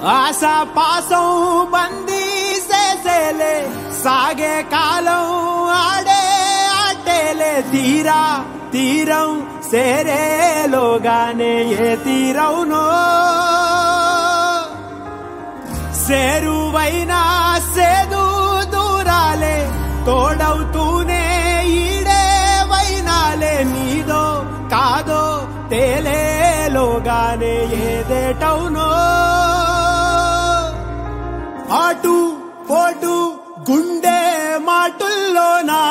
ఆశా పాసం బందీ చేసేలే సాగే కాలం ఆడే ఆటేలే తీరా తీరం సేరేలోగానే ఏ తీరవునో సేరువైనా సేదు దూరాలే తోడవుతూనే ఈడే వైనాలే నీదో కాదో తేలేలోగానే ఏదేటవునో ఆటు పోటు గుండె మాటుల్లోనా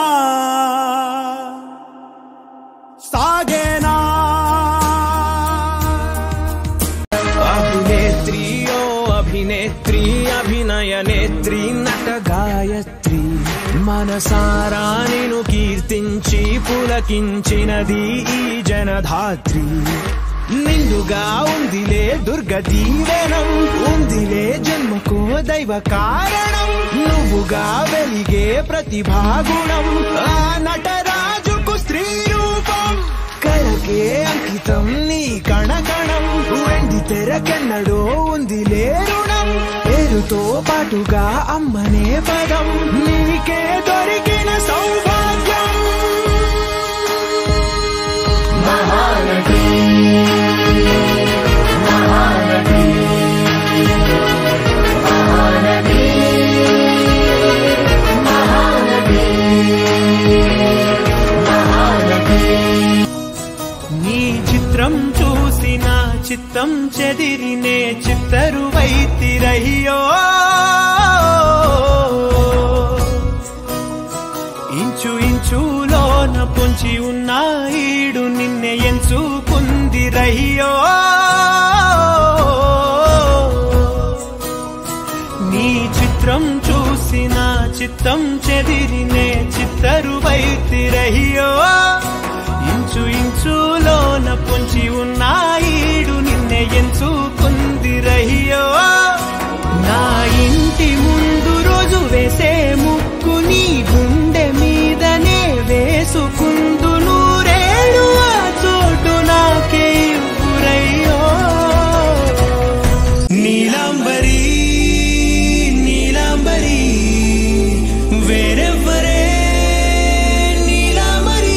సాగేనా అభినేత్రి ఓ అభినేత్రి అభినయ నేత్రి నట గాయత్రి మనసారా నిను కీర్తించి పులకించినది ఈ జనధాత్రి నిండుగా ఉందిలే దుర్గ దీవెనం ఉందిలే జన్మకో దైవ కారణం నువ్వుగా వెలిగే ప్రతిభాగుణం ఆ నటరాజుకు స్త్రీ రూపం కళకే అంకితం నీ కణకణం వెండి తెరకెన్నడో ఉంది రుణం పేరుతో పాటుగా అమ్మనే పదం నీకే దొరికిన సౌభాగ్యం మహానటి మహానటి మహానటి మహానటి మహానటి నీ చిత్రం చూసిన చిత్తం చెదిరినే చిత్తరు వైతిరయ్యో ఇంచు ఇంచులోన పొంచి ఉన్న ఈడు నిన్నే ఎంచుకుంది రయ్యో నీ చిత్రం చూసిన చిత్తం చెదిరినే చిత్తరు వైతిరయ్యో ఇంచు ఇంచులోన పొంచి ఉన్న ఈడు నిన్నే ఎంచుకుంది రయ్యో నా ఇంటి ముందు రోజు వేసే ముక్కు నీ గుండె మీదనే వేసుకుందు నూరేడు ఆ చోటు నాకే ఇవ్వురయ్యో నీలాంబరి నీలాంబరి వేరెవ్వరే నీలాంబరి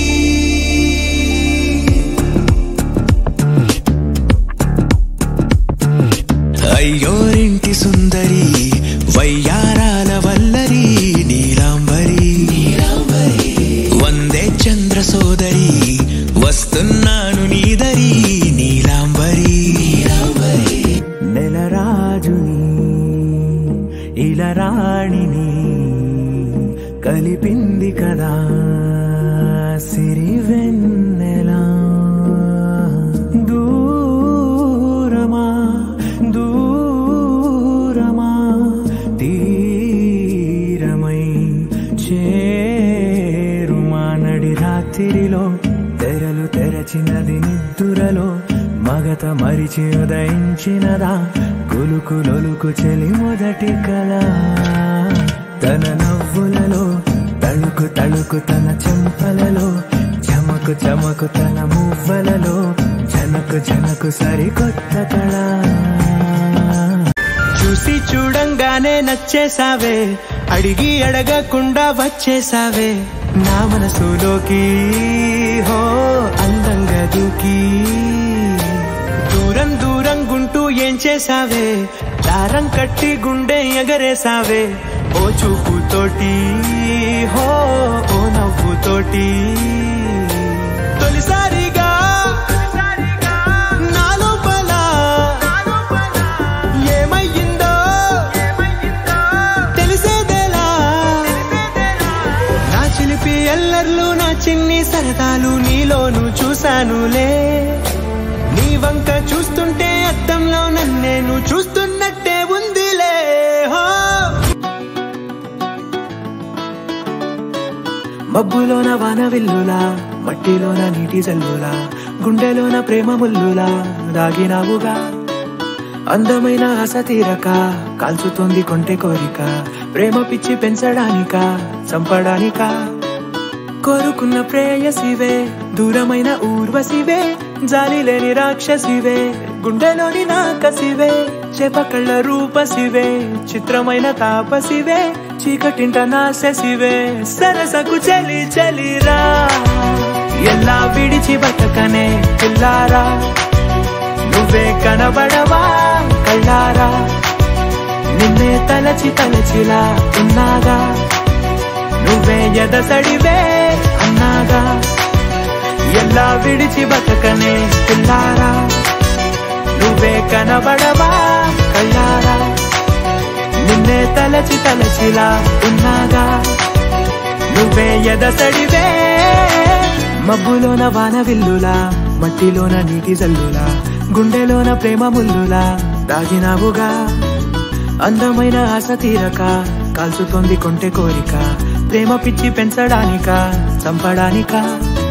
అయ్యోరింటి సుందరి వయ్యారాల వల్లరి నీలాంబరి వందే చంద్ర సోదరి వస్తున్నాను నీదరి నీలాంబరి నెలరాజుని ఇలరాణిని కలిపింది కదా సిరి వెన్నెలా దూరమా దూరమా తీరమై చేరుమా నడి రాత్రిలో తెరలు తెరచినది నిద్దురలో మగత మరిచి ఉదయించినదా కులుకు లొలుకు చెలి మొదటి కళ తన నవ్వులలో తళుకు తళుకు తన చెంపలలో చమకు చమకు తన మువ్వలలో జనకు జనకు సరికొత్త కళ చూసి చూడంగానే నచ్చేసావే అడిగి అడగకుండా వచ్చేసావే నా మనసులోకి హో అందంగా దూకి దూరం దూరం గుంటూ ఏం చేసావే దారం కట్టి గుండె ఎగరేసావే ఓ చూపుతోటి హో ఓ నవ్వుతోటి తొలిసారిగా నా లోపల ఏమయ్యిందో తెలిసేదేలా నా చిలిపి ఎల్లర్లు నా చిన్ని సరదాలు నీలోను చూశానులే నీ వంక చూస్తుంటే అద్దంలో నన్నేను చూస్తున్నట్టే ఉందిలే హో మబ్బులోన వాన విల్లులా మట్టిలోన నీటి జల్లులా గుండెలోన ప్రేమ ముల్లులా దాగినావుగా అందమైన ఆశ తీరక కాల్చుతోంది కొంటె కోరిక ప్రేమ పిచ్చి పెంచడానిక చంపడానిక కోరుకున్న ప్రేయసివే దూరమైన ఊర్వశివే జాలి లేని రాక్షసివే గుండెలోని నాకసివే చేపకళ్ళ రూపసివే చిత్రమైన తాపసివే చీకటింట నాశసివే సరసకు చలి చలిరా ఎలా విడిచి బతకనే పిల్లారా నువ్వే కనబడవా కళ్ళారా నిన్నే తలచి తలచిలా ఉన్నాగా నువ్వే ఎదసడివే అన్నాగా ఎలా విడిచి బతకనే పిల్లారా నువ్వే కనబడవా కళ్ళారా నిన్నే తలచి తలచిలా ఉన్నాగా నువ్వే ఎదసడివే మబ్బులోన వాన విల్లులా మట్టిలోన నీటి జల్లులా గుండెలోన ప్రేమ ముల్లులా దాగినావుగా అందమైన ఆశ తీరక కాల్చుతోంది కొంటె కోరిక ప్రేమ పిచ్చి పెంచడానిక చంపడానిక